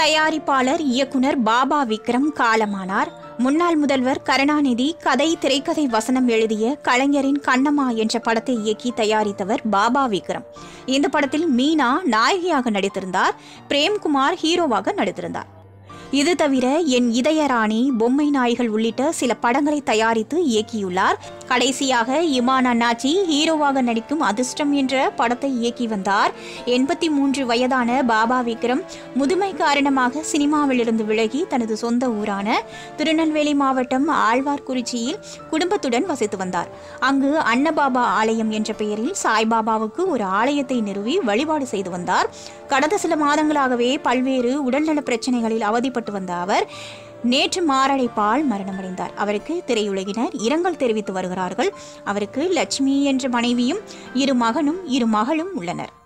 தயாரிப்பாளர் இயக்குனர் பாபா விக்ரம் காலமானார் முன்னாள் முதல்வர் கருணாநிதி கதை திரைக்கதை வசனம் எழுதிய கலைஞரின் கண்ணம்மா என்ற படத்தை இயக்கி தயாரித்தவர் பாபா விக்ரம் இந்த படத்தில் மீனா நாயகியாக நடித்திருந்தார் பிரேம்குமார் ஹீரோவாக நடித்திருந்தார் இது தவிர என் இதயராணி பொம்மை நாய்கள் உள்ளிட்ட சில படங்களை தயாரித்து இயக்கியுள்ளார் கடைசியாக இமான் அண்ணாச்சி ஹீரோவாக நடிக்கும் அதிர்ஷ்டம் என்ற படத்தை இயக்கி வந்தார் எண்பத்தி மூன்று வயதான பாபா விக்ரம் முதுமை காரணமாக சினிமாவிலிருந்து விலகி தனது சொந்த ஊரான திருநெல்வேலி மாவட்டம் ஆழ்வார்குறிச்சியில் குடும்பத்துடன் வசித்து வந்தார் அங்கு அன்னபாபா ஆலயம் என்ற பெயரில் சாய்பாபாவுக்கு ஒரு ஆலயத்தை நிறுவி வழிபாடு செய்து வந்தார் கடந்த சில மாதங்களாகவே பல்வேறு உடல்நல பிரச்சனைகளில் அவதிப்பட்டு வந்த அவர் நேற்று மாரடைப்பால் மரணமடைந்தார் அவருக்கு திரையுலகினர் இரங்கல் தெரிவித்து வருகிறார்கள் அவருக்கு லட்சுமி என்ற மனைவியும் இரு மகனும் இரு மகளும் உள்ளனர்